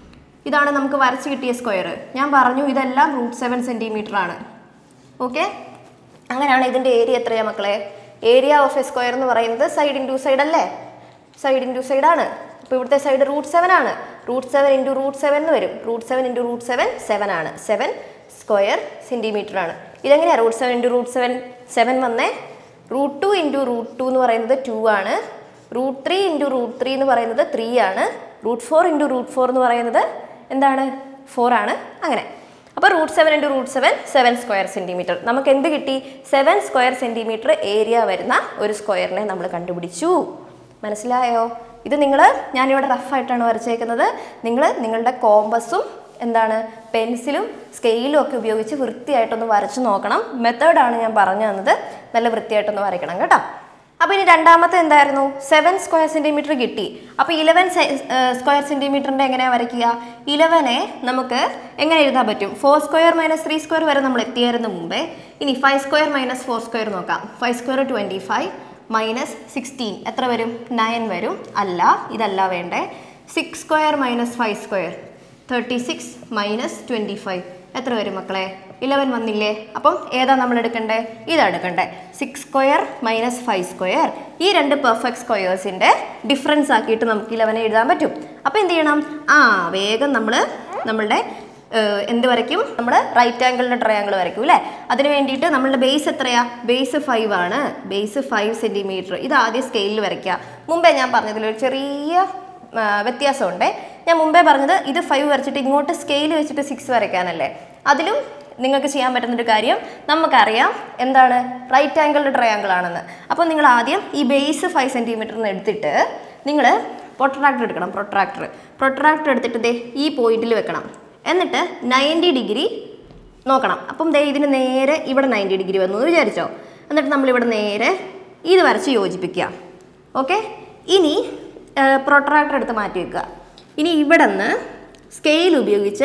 ഇതാണ് നമുക്ക് വരച്ച് കിട്ടിയ സ്ക്വയർ ഞാൻ പറഞ്ഞു ഇതെല്ലാം റൂട്ട് സെവൻ സെൻറ്റിമീറ്റർ ആണ് ഓക്കെ അങ്ങനെയാണ് ഇതിൻ്റെ ഏരിയ എത്രയാണ് മക്കളെ ഏരിയ ഓഫ് എ സ്ക്വയർ എന്ന് പറയുന്നത് സൈഡ് ഇൻറ്റു സൈഡ് അല്ലേ സൈഡ് ഇൻറ്റു സൈഡ് ആണ് അപ്പോൾ ഇവിടുത്തെ സൈഡ് റൂട്ട് സെവൻ ആണ് root seven into root seven എന്ന് വരും root seven into root seven seven ആണ് സെവൻ സ്ക്വയർ സെൻറ്റിമീറ്റർ ആണ് ഇതെങ്ങനെയാണ് root seven into root seven seven വന്നേ root two into root two എന്ന് പറയുന്നത് ടു ആണ് root three into root three എന്ന് പറയുന്നത് ത്രീ ആണ് root four into root four എന്ന് പറയുന്നത് എന്താണ് ഫോർ ആണ് അങ്ങനെ അപ്പോൾ root seven into root seven seven square centimetre നമുക്ക് എന്ത് കിട്ടി സെവൻ സ്ക്വയർ സെൻറ്റിമീറ്റർ ഏരിയ വരുന്ന ഒരു സ്ക്വയറിനെ നമ്മൾ കണ്ടുപിടിച്ചു മനസ്സിലായോ ഇത് നിങ്ങൾ ഞാനിവിടെ റഫായിട്ടാണ് വരച്ചേക്കുന്നത് നിങ്ങൾ നിങ്ങളുടെ കോമ്പസും എന്താണ് പെൻസിലും സ്കെയിലും ഒക്കെ ഉപയോഗിച്ച് വൃത്തിയായിട്ടൊന്ന് വരച്ച് നോക്കണം മെത്തേഡാണ് ഞാൻ പറഞ്ഞു തന്നത് നല്ല വൃത്തിയായിട്ടൊന്ന് വരയ്ക്കണം കേട്ടോ അപ്പോൾ ഇനി രണ്ടാമത്തെ എന്തായിരുന്നു സെവൻ സ്ക്വയർ സെൻറ്റിമീറ്റർ കിട്ടി അപ്പോൾ ഇലവൻ സ്ക്വയർ സെൻറ്റിമീറ്ററിൻ്റെ എങ്ങനെയാണ് വരയ്ക്കുക ഇലവനെ നമുക്ക് എങ്ങനെ എഴുതാൻ പറ്റും four square minus three square വരെ നമ്മൾ എത്തിയായിരുന്നു മുമ്പേ ഇനി five square minus four square നോക്കാം five square twenty five minus sixteen എത്ര വരും നയൻ വരും അല്ല ഇതല്ല വേണ്ടേ six square minus five square thirty six minus twenty five എത്ര വരും മക്കളെ ഇലവൻ വന്നില്ലേ അപ്പം ഏതാ നമ്മൾ എടുക്കണ്ടേ ഇതാ എടുക്കണ്ടേ six square minus five square ഈ രണ്ട് പെർഫെക്റ്റ് സ്ക്വയേഴ്സിൻ്റെ ഡിഫറൻസ് ആക്കിയിട്ട് നമുക്ക് ഇലവനെ എഴുതാൻ പറ്റും അപ്പോൾ എന്ത് ചെയ്യണം ആ വേഗം നമ്മൾ നമ്മളുടെ ഏഹ്, എന്ത് വരയ്ക്കും നമ്മൾ റൈറ്റ് ആംഗിളിൻ്റെ ട്രയാങ്കിൾ വരയ്ക്കും അല്ലേ അതിന് വേണ്ടിയിട്ട് നമ്മളുടെ ബേസ് എത്രയാ ബേസ് ഫൈവ് ആണ് ബേസ് ഫൈവ് സെൻറ്റിമീറ്റർ ഇത് ആദ്യം സ്കെയിലിൽ വരയ്ക്കുക മുമ്പേ ഞാൻ പറഞ്ഞതിൽ ഒരു ചെറിയ ആ, വ്യത്യാസമുണ്ട് ഞാൻ മുമ്പേ പറഞ്ഞത് ഇത് ഫൈവ് വരച്ചിട്ട് ഇങ്ങോട്ട് സ്കെയിൽ വെച്ചിട്ട് സിക്സ് വരയ്ക്കാനല്ലേ അതിലും നിങ്ങൾക്ക് ചെയ്യാൻ പറ്റുന്നൊരു കാര്യം നമുക്കറിയാം എന്താണ് റൈറ്റ് ആംഗിളുടെ ട്രയാങ്കിൾ ആണെന്ന് അപ്പോൾ നിങ്ങൾ ആദ്യം ഈ ബേസ് ഫൈവ് സെൻറ്റിമീറ്ററിന് എടുത്തിട്ട് നിങ്ങൾ പ്രൊട്രാക്ടർ എടുക്കണം പ്രൊട്രാക്ടർ പ്രൊട്രാക്ടർ എടുത്തിട്ട് ദേ ഈ പോയിന്റിൽ വെക്കണം എന്നിട്ട് നയൻറ്റി ഡിഗ്രി നോക്കണം അപ്പം ദേ ഇതിന് നേരെ ഇവിടെ നയൻറ്റി ഡിഗ്രി വന്നു എന്ന് വിചാരിച്ചോ എന്നിട്ട് നമ്മളിവിടെ നേരെ ഇത് വരച്ച് യോജിപ്പിക്കുക ഓക്കെ ഇനി പ്രൊട്രാക്ടർ എടുത്ത് മാറ്റി വെക്കുക ഇനി ഇവിടെ നിന്ന് സ്കെയിൽ ഉപയോഗിച്ച്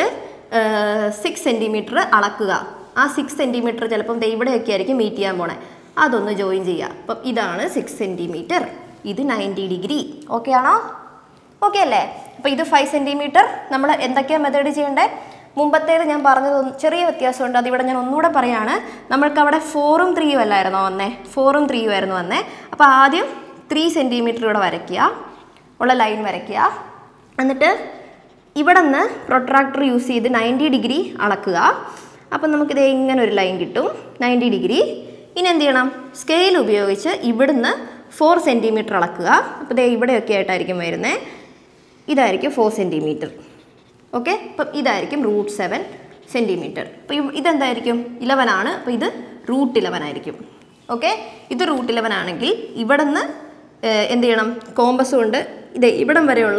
സിക്സ് സെൻറ്റിമീറ്റർ അളക്കുക ആ സിക്സ് സെൻറ്റിമീറ്റർ ചിലപ്പം ദേ ഇവിടെയൊക്കെ ആയിരിക്കും മീറ്റ് ചെയ്യാൻ പോണേ അതൊന്ന് ജോയിൻ ചെയ്യുക അപ്പം ഇതാണ് സിക്സ് സെൻറ്റിമീറ്റർ ഇത് നയൻറ്റി ഡിഗ്രി ഓക്കെ ആണോ ഓക്കെ അല്ലേ അപ്പോൾ ഇത് ഫൈവ് സെൻറ്റിമീറ്റർ നമ്മൾ എന്തൊക്കെയാണ് മെത്തേഡ് ചെയ്യേണ്ടത് മുമ്പത്തേത് ഞാൻ പറഞ്ഞത് ഒന്ന് ചെറിയ വ്യത്യാസമുണ്ട് അതിവിടെ ഞാൻ ഒന്നുകൂടെ പറയാണ് നമ്മൾക്ക് അവിടെ ഫോറും ത്രീയും അല്ലായിരുന്നോ വന്നേ ഫോറും ത്രീയും ആയിരുന്നു വന്നേ അപ്പോൾ ആദ്യം ത്രീ സെൻറ്റിമീറ്റർ ഇവിടെ വരയ്ക്കുക ഉള്ള ലൈൻ വരയ്ക്കുക എന്നിട്ട് ഇവിടെ നിന്ന് പ്രൊട്രാക്ടർ യൂസ് ചെയ്ത് നയൻറ്റി ഡിഗ്രി അളക്കുക അപ്പം നമുക്കിത് ഇങ്ങനെ ഒരു ലൈൻ കിട്ടും നയൻറ്റി ഡിഗ്രി ഇനി എന്ത് ചെയ്യണം സ്കെയിൽ ഉപയോഗിച്ച് ഇവിടുന്ന് ഫോർ സെൻറ്റിമീറ്റർ അളക്കുക അപ്പോൾ ദേ ഇവിടെയൊക്കെ ആയിട്ടായിരിക്കും വരുന്നത് ഇതായിരിക്കും ഫോർ സെൻറ്റിമീറ്റർ ഓക്കെ അപ്പം ഇതായിരിക്കും റൂട്ട് സെവൻ സെൻറ്റിമീറ്റർ അപ്പോൾ ഇതെന്തായിരിക്കും ഇലവൻ ആണ് അപ്പോൾ ഇത് റൂട്ട് ഇലവൻ ആയിരിക്കും ഓക്കെ ഇത് റൂട്ട് ഇലവൻ ആണെങ്കിൽ ഇവിടെ നിന്ന് എന്ത് ചെയ്യണം കോമ്പസ് കൊണ്ട് ഇത് ഇവിടം വരെയുള്ള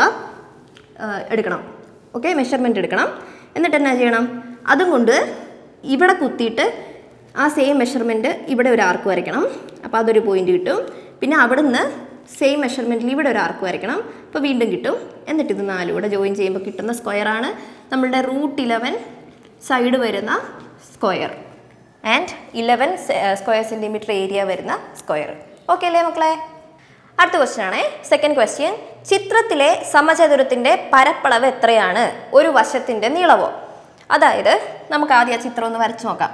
ഏഹ്, എടുക്കണം ഓക്കെ മെഷർമെൻറ്റ് എടുക്കണം എന്നിട്ട് എന്നാ ചെയ്യണം അതും കൊണ്ട് ഇവിടെ കുത്തിയിട്ട് ആ സെയിം മെഷർമെൻറ്റ് ഇവിടെ ഒരു ആർക്ക് വരയ്ക്കണം അപ്പോൾ അതൊരു പോയിന്റ് കിട്ടും പിന്നെ അവിടുന്ന് സെയിം മെഷർമെൻറ്റിൽ ഇവിടെ ഒരു ആർക്ക് വരയ്ക്കണം അപ്പോൾ വീണ്ടും കിട്ടും എന്നിട്ട് ഇത് നാലും കൂടെ ജോയിൻ ചെയ്യുമ്പോൾ കിട്ടുന്ന സ്ക്വയറാണ് നമ്മളുടെ റൂട്ട് ഇലവൻ സൈഡ് വരുന്ന square and eleven square centimetre area വരുന്ന സ്ക്വയർ ഓക്കെ അല്ലേ മക്കളെ അടുത്ത ക്വസ്റ്റ്യൻ ആണ് സെക്കൻഡ് ക്വസ്റ്റ്യൻ ചിത്രത്തിലെ സമചതുരത്തിൻ്റെ പരപ്പളവ് എത്രയാണ് ഒരു വശത്തിൻ്റെ നീളവോ അതായത് നമുക്ക് ആദ്യം ആ ചിത്രം ഒന്ന് വരച്ച് നോക്കാം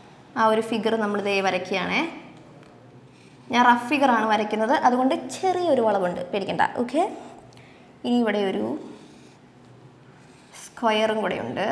ആ ഒരു ഫിഗർ നമ്മൾ ദേ വരയ്ക്കുകയാണേ ഞാൻ റഫ് ഫിഗറാണ് വരയ്ക്കുന്നത് അതുകൊണ്ട് ചെറിയൊരു വളവുണ്ട് പേടിക്കണ്ട ഓക്കെ ഇനി ഇവിടെ ഒരു സ്ക്വയറും കൂടെ ഉണ്ട്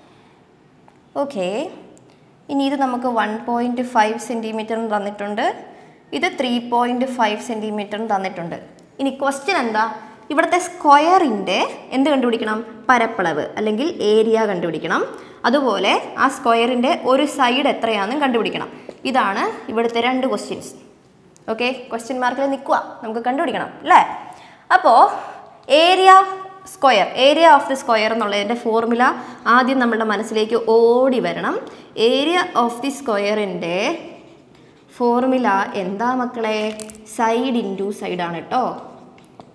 ഓക്കെ ഇനി ഇത് നമുക്ക് വൺ പോയിൻറ്റ് ഫൈവ് സെൻറ്റിമീറ്ററും തന്നിട്ടുണ്ട് ഇത് ത്രീ പോയിൻറ്റ് ഫൈവ് സെൻറ്റിമീറ്ററും തന്നിട്ടുണ്ട് ഇനി ക്വസ്റ്റ്യൻ എന്താ ഇവിടുത്തെ സ്ക്വയറിൻ്റെ എന്ത് കണ്ടുപിടിക്കണം പരപ്പളവ് അല്ലെങ്കിൽ ഏരിയ കണ്ടുപിടിക്കണം അതുപോലെ ആ സ്ക്വയറിൻ്റെ ഒരു സൈഡ് എത്രയാണെന്നും കണ്ടുപിടിക്കണം ഇതാണ് ഇവിടുത്തെ രണ്ട് ക്വസ്റ്റ്യൻസ് ഓക്കെ ക്വസ്റ്റ്യൻ മാർക്കിൽ നിൽക്കുക നമുക്ക് കണ്ടുപിടിക്കണം അല്ലേ അപ്പോൾ area square area of the square എന്നുള്ളതിൻ്റെ ഫോർമുല ആദ്യം നമ്മുടെ മനസ്സിലേക്ക് ഓടി വരണം ഏരിയ ഓഫ് ദി സ്ക്വയറിൻ്റെ ഫോർമുല എന്താ മക്കളെ സൈഡ് ഇൻറ്റു സൈഡാണ് കേട്ടോ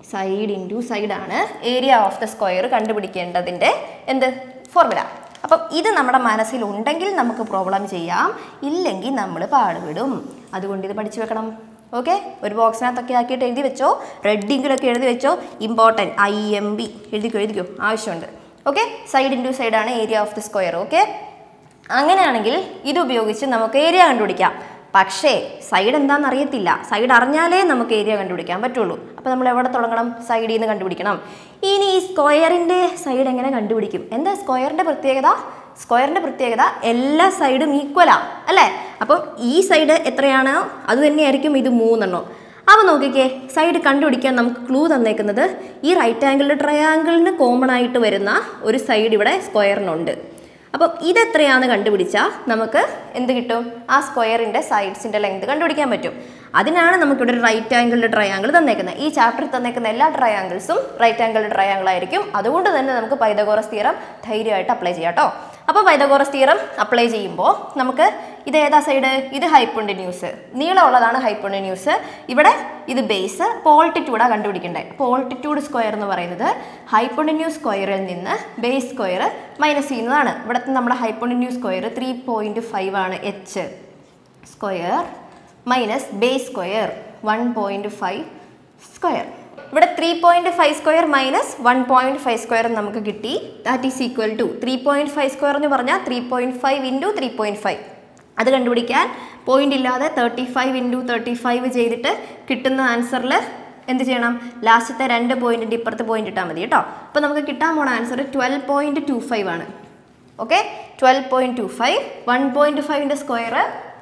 സൈഡ് ഇൻറ്റു സൈഡാണ് ഏരിയ ഓഫ് ദ സ്ക്വയർ കണ്ടുപിടിക്കേണ്ടതിൻ്റെ എന്ത് ഫോർമുല അപ്പം ഇത് നമ്മുടെ മനസ്സിലുണ്ടെങ്കിൽ നമുക്ക് പ്രോബ്ലം ചെയ്യാം ഇല്ലെങ്കിൽ നമ്മൾ പാടുപെടും അതുകൊണ്ട് ഇത് പഠിച്ചു വെക്കണം ഓക്കെ ഒരു ബോക്സിനകത്തൊക്കെ ആക്കിയിട്ട് എഴുതി വെച്ചോ റെഡ് ഇങ്കിലൊക്കെ എഴുതി വെച്ചോ ഇമ്പോർട്ടൻറ്റ് ഐ എം ബി എഴുതിക്കോ എഴുതിക്കോ ആവശ്യമുണ്ട് ഓക്കെ സൈഡ് ഇൻറ്റു സൈഡാണ് area of the square okay അങ്ങനെയാണെങ്കിൽ ഇത് ഉപയോഗിച്ച് നമുക്ക് ഏരിയ കണ്ടുപിടിക്കാം പക്ഷേ സൈഡ് എന്താണെന്ന് അറിയത്തില്ല സൈഡ് അറിഞ്ഞാലേ നമുക്ക് ഏരിയ കണ്ടുപിടിക്കാൻ പറ്റുള്ളൂ അപ്പോൾ നമ്മൾ എവിടെ തുടങ്ങണം സൈഡിൽ നിന്ന് കണ്ടുപിടിക്കണം ഇനി ഈ സ്ക്വയറിൻ്റെ സൈഡ് എങ്ങനെ കണ്ടുപിടിക്കും എന്താ സ്ക്വയറിൻ്റെ പ്രത്യേകത സ്ക്വയറിൻ്റെ പ്രത്യേകത എല്ലാ സൈഡും ഈക്വലാ അല്ലേ അപ്പം ഈ സൈഡ് എത്രയാണോ അത് തന്നെയായിരിക്കും ഇത് മൂന്നെണ്ണം അപ്പോൾ നോക്കിക്കേ സൈഡ് കണ്ടുപിടിക്കാൻ നമുക്ക് ക്ലൂ തന്നേക്കുന്നത് ഈ റൈറ്റ് ആംഗിളിൽ ട്രയാങ്കിളിന് കോമൺ ആയിട്ട് വരുന്ന ഒരു സൈഡ് ഇവിടെ സ്ക്വയറിനുണ്ട് അപ്പം ഇതെത്രയാണെന്ന് കണ്ടുപിടിച്ചാൽ നമുക്ക് എന്ത് കിട്ടും ആ സ്ക്വയറിൻ്റെ സൈഡ്സിൻ്റെ ലെങ്ത് കണ്ടുപിടിക്കാൻ പറ്റും അതിനാണ് നമുക്കിവിടെ ഒരു റൈറ്റ് ആംഗിളിൻ്റെ ട്രയാങ്കിൾ തന്നേക്കുന്നത് ഈ ചാപ്റ്ററിൽ തന്നേക്കുന്ന എല്ലാ ട്രയാങ്കിൾസും റൈറ്റ് ആംഗിളിൻ്റെ ട്രയാങ്കിൾ ആയിരിക്കും അതുകൊണ്ട് തന്നെ നമുക്ക് പൈതഗോറസ് തിയറം ധൈര്യമായിട്ട് അപ്ലൈ ചെയ്യാം കേട്ടോ അപ്പോൾ പൈതഗോറസ് തിയറം അപ്ലൈ ചെയ്യുമ്പോൾ നമുക്ക് ഇത് ഏതാ സൈഡ് ഇത് ഹൈപ്പൊണ്ടിന്യൂസ് നീളമുള്ളതാണ് ഹൈപ്പൊണ്ടിന്യൂസ് ഇവിടെ ഇത് ബേസ് പോൾട്ടിറ്റ്യൂഡാണ് കണ്ടുപിടിക്കേണ്ടത് പോൾട്ടിറ്റ്യൂഡ് സ്ക്വയർ എന്ന് പറയുന്നത് ഹൈപ്പൊണ്ടിന്യൂസ് സ്ക്വയറിൽ നിന്ന് ബേസ് സ്ക്വയർ മൈനസ് ചെയ്യുന്നതാണ് ഇവിടുത്തെ നമ്മുടെ hypotenuse square three point five ആണ് H square minus base square one point five square ഇവിടെ three point five square minus one point five square നമുക്ക് കിട്ടി that is equal to three point five square എന്ന് പറഞ്ഞാൽ three point five into three point five അത് കണ്ടുപിടിക്കാൻ point ഇല്ലാതെ thirty five into thirty five ചെയ്തിട്ട് കിട്ടുന്ന ആൻസറിൽ എന്ത് ചെയ്യണം ലാസ്റ്റത്തെ രണ്ട് പോയിന്റിൻ്റെ ഇപ്പുറത്ത് പോയിന്റ് ഇട്ടാൽ മതി കേട്ടോ അപ്പോൾ നമുക്ക് കിട്ടാൻ പോണ answer twelve point two five ആണ് okay twelve point two five one point ഫൈവിൻ്റെ square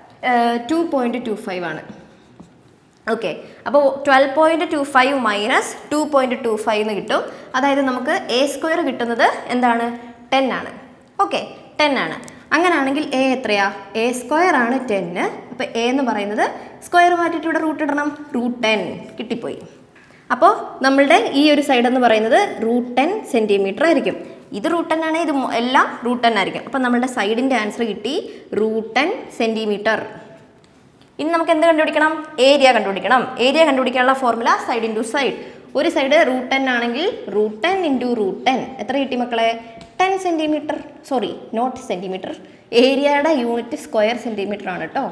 two point two five ആണ് ഓക്കെ അപ്പോൾ twelve point two five minus two point two five എന്ന് കിട്ടും അതായത് നമുക്ക് എ സ്ക്വയർ കിട്ടുന്നത് എന്താണ് ടെൻ ആണ് ഓക്കെ ടെൻ ആണ് അങ്ങനെയാണെങ്കിൽ എ എത്രയാ എ സ്ക്വയർ ആണ് ടെന്ന് അപ്പോൾ എ എന്ന് പറയുന്നത് സ്ക്വയർ മാറ്റിയിട്ട് ഇവിടെ റൂട്ട് ഇടണം റൂട്ട് ടെൻ കിട്ടിപ്പോയി അപ്പോൾ നമ്മളുടെ ഈ ഒരു സൈഡ് എന്ന് പറയുന്നത് റൂട്ട് ടെൻ സെൻറ്റിമീറ്റർ ആയിരിക്കും ഇത് റൂട്ട് ടെൻ ആണ് ഇത് മൊ- എല്ലാം റൂട്ട് ടെൻ ആയിരിക്കും അപ്പോൾ നമ്മളുടെ സൈഡിൻ്റെ ആൻസർ കിട്ടി റൂട്ട് ടെൻ സെൻറ്റിമീറ്റർ ഇനി നമുക്ക് എന്ത് കണ്ടുപിടിക്കണം ഏരിയ കണ്ടുപിടിക്കണം ഏരിയ കണ്ടുപിടിക്കാനുള്ള ഫോർമുല സൈഡ് ഇൻറ്റു സൈഡ് ഒരു സൈഡ് റൂട്ട് ടെൻ ആണെങ്കിൽ root ten into root ten എത്ര കിട്ടി മക്കളെ ten centimetre sorry not centimetre ഏരിയയുടെ യൂണിറ്റ് സ്ക്വയർ സെൻറ്റിമീറ്റർ ആണ് കേട്ടോ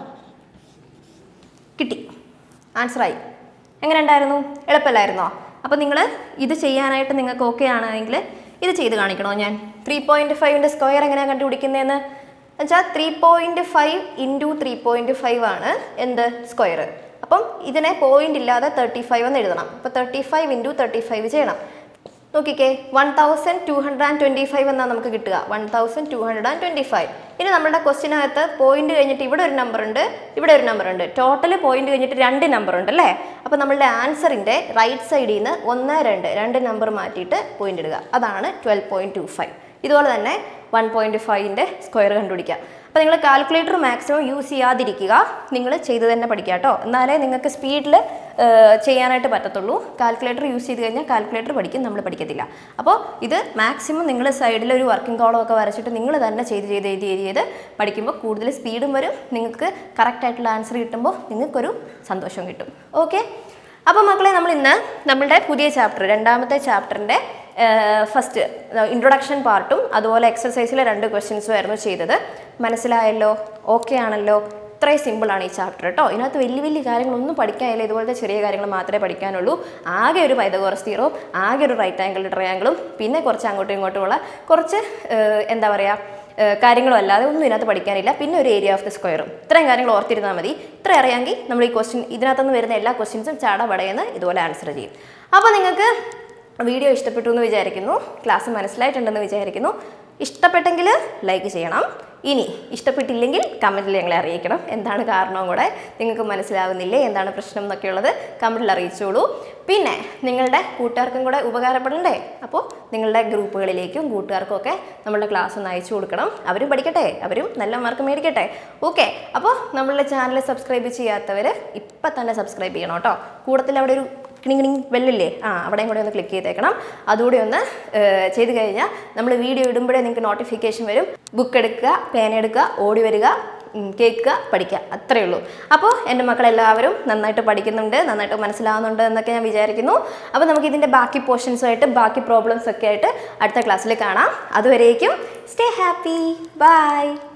കിട്ടി ആൻസറായി എങ്ങനെ ഉണ്ടായിരുന്നു എളുപ്പമല്ലായിരുന്നോ അപ്പോൾ നിങ്ങൾ ഇത് ചെയ്യാനായിട്ട് നിങ്ങൾക്ക് ഓക്കെ ആണെങ്കിൽ ഇത് ചെയ്ത് കാണിക്കണോ ഞാൻ ത്രീ പോയിൻറ്റ് ഫൈവിൻ്റെ സ്ക്വയർ എങ്ങനെയാണ് കണ്ടുപിടിക്കുന്നതെന്ന് വെച്ചാൽ three point five into three point five ആണ് എന്ത് സ്ക്വയർ അപ്പം ഇതിനെ പോയിന്റ് ഇല്ലാതെ തേർട്ടി ഫൈവ് എന്ന് എഴുതണം അപ്പോൾ thirty five into thirty five ചെയ്യണം നോക്കിക്കേ one thousand two hundred and twenty five എന്നാണ് നമുക്ക് കിട്ടുക one thousand two hundred and twenty five ഇനി നമ്മുടെ ക്വസ്റ്റിനകത്ത് പോയിന്റ് കഴിഞ്ഞിട്ട് ഇവിടെ ഒരു നമ്പർ ഉണ്ട് ഇവിടെ ഒരു നമ്പർ ഉണ്ട് ടോട്ടൽ പോയിന്റ് കഴിഞ്ഞിട്ട് രണ്ട് നമ്പർ ഉണ്ട് അല്ലേ അപ്പോൾ നമ്മളുടെ ആൻസറിൻ്റെ റൈറ്റ് സൈഡിൽ നിന്ന് ഒന്ന് രണ്ട് രണ്ട് നമ്പർ മാറ്റിയിട്ട് പോയിന്റ് ഇടുക അതാണ് ട്വൽവ് പോയിൻറ്റ് ടു ഫൈവ് ഇതുപോലെ തന്നെ വൺ പോയിൻറ്റ് ഫൈവിൻ്റെ സ്ക്വയർ കണ്ടുപിടിക്കുക അപ്പോൾ നിങ്ങൾ കാൽക്കുലേറ്റർ മാക്സിമം യൂസ് ചെയ്യാതിരിക്കുക നിങ്ങൾ ചെയ്ത് തന്നെ പഠിക്കുക കേട്ടോ എന്നാലേ നിങ്ങൾക്ക് സ്പീഡിൽ ചെയ്യാനായിട്ട് പറ്റത്തുള്ളൂ കാൽക്കുലേറ്റർ യൂസ് ചെയ്ത് കഴിഞ്ഞാൽ കാൽക്കുലേറ്റർ പഠിക്കും നമ്മൾ പഠിക്കത്തില്ല അപ്പോൾ ഇത് മാക്സിമം നിങ്ങൾ സൈഡിൽ ഒരു വർക്കിംഗ് കോളം ഒക്കെ വരച്ചിട്ട് നിങ്ങൾ തന്നെ ചെയ്ത് ചെയ്ത് ചെയ്ത് ചെയ്ത് ചെയ്ത് പഠിക്കുമ്പോൾ കൂടുതൽ സ്പീഡും വരും നിങ്ങൾക്ക് കറക്റ്റ് ആയിട്ടുള്ള ആൻസർ കിട്ടുമ്പോൾ നിങ്ങൾക്കൊരു സന്തോഷം കിട്ടും ഓക്കെ അപ്പോൾ മക്കളെ നമ്മൾ ഇന്ന് നമ്മളുടെ പുതിയ ചാപ്റ്റർ രണ്ടാമത്തെ ചാപ്റ്ററിൻ്റെ ഫസ്റ്റ് ഇൻട്രൊഡക്ഷൻ പാർട്ടും അതുപോലെ എക്സസൈസിലെ രണ്ട് ക്വസ്റ്റ്യൻസും ആയിരുന്നു ചെയ്തത് മനസ്സിലായല്ലോ ഓക്കെ ആണല്ലോ ഇത്രയും സിമ്പിളാണ് ഈ ചാപ്റ്റർ കേട്ടോ ഇതിനകത്ത് വലിയ വലിയ കാര്യങ്ങളൊന്നും പഠിക്കാനില്ല ഇതുപോലത്തെ ചെറിയ കാര്യങ്ങൾ മാത്രമേ പഠിക്കാനുള്ളൂ ആകെ ഒരു പൈതകോറസ് തീറോ ആകെ ഒരു റൈറ്റ് ആംഗിൾ ട്രയാങ്കിളും പിന്നെ കുറച്ച് അങ്ങോട്ടും ഇങ്ങോട്ടുമുള്ള കുറച്ച് ഏഹ്, എന്താ പറയുക ഏഹ് കാര്യങ്ങളും അല്ലാതെ ഒന്നും ഇതിനകത്ത് പഠിക്കാനില്ല പിന്നെ ഒരു ഏരിയ ഓഫ് ദി സ്ക്വയറും ഇത്രയും കാര്യങ്ങൾ ഓർത്തിരുന്നാൽ മതി ഇത്ര അറിയാമെങ്കിൽ നമ്മൾ ഈ ക്വസ്റ്റ്യൻ ഇതിനകത്തുനിന്ന് വരുന്ന എല്ലാ ക്വസ്റ്റ്യൻസും ചാട പടയെന്ന് ഇതുപോലെ ആൻസർ ചെയ്യും അപ്പോൾ നിങ്ങൾക്ക് വീഡിയോ ഇഷ്ടപ്പെട്ടു എന്ന് വിചാരിക്കുന്നു ക്ലാസ് മനസ്സിലായിട്ടുണ്ടെന്ന് വിചാരിക്കുന്നു ഇഷ്ടപ്പെട്ടെങ്കിൽ ലൈക്ക് ചെയ്യണം ഇനി ഇഷ്ടപ്പെട്ടില്ലെങ്കിൽ കമൻറ്റിൽ ഞങ്ങളെ അറിയിക്കണം എന്താണ് കാരണവും കൂടെ നിങ്ങൾക്ക് മനസ്സിലാവുന്നില്ലേ എന്താണ് പ്രശ്നം എന്നൊക്കെയുള്ളത് കമൻറ്റിൽ അറിയിച്ചോളൂ പിന്നെ നിങ്ങളുടെ കൂട്ടുകാർക്കും കൂടെ ഉപകാരപ്പെടണ്ടേ അപ്പോൾ നിങ്ങളുടെ ഗ്രൂപ്പുകളിലേക്കും കൂട്ടുകാർക്കും ഒക്കെ നമ്മളുടെ ക്ലാസ് ഒന്ന് അയച്ചു കൊടുക്കണം അവരും പഠിക്കട്ടെ അവരും നല്ല മാർക്ക് മേടിക്കട്ടെ ഓക്കെ അപ്പോൾ നമ്മളുടെ ചാനൽ സബ്സ്ക്രൈബ് ചെയ്യാത്തവർ ഇപ്പം തന്നെ സബ്സ്ക്രൈബ് ചെയ്യണം കേട്ടോ കൂടത്തിൽ അവിടെ ഒരു കിണിങ് കിണിങ് ബെല്ലില്ലേ ആ അവിടെയും കൂടെ ഒന്ന് ക്ലിക്ക് ചെയ്തേക്കണം അതുകൂടി ഒന്ന് ഏഹ്, ചെയ്ത് കഴിഞ്ഞാൽ നമ്മൾ വീഡിയോ ഇടുമ്പോഴേ നിങ്ങൾക്ക് നോട്ടിഫിക്കേഷൻ വരും ബുക്ക് എടുക്കുക പേന എടുക്കുക ഓടി വരിക ഉം, കേൾക്കുക പഠിക്കുക അത്രയേ ഉള്ളൂ അപ്പോൾ എൻ്റെ മക്കളെല്ലാവരും നന്നായിട്ട് പഠിക്കുന്നുണ്ട് നന്നായിട്ട് മനസ്സിലാവുന്നുണ്ട് എന്നൊക്കെ ഞാൻ വിചാരിക്കുന്നു അപ്പോൾ നമുക്ക് ഇതിൻ്റെ ബാക്കി പോർഷൻസുമായിട്ട് ബാക്കി പ്രോബ്ലംസ് ഒക്കെ ആയിട്ട് അടുത്ത ക്ലാസ്സിൽ കാണാം അതുവരേക്കും സ്റ്റേ ഹാപ്പി ബൈ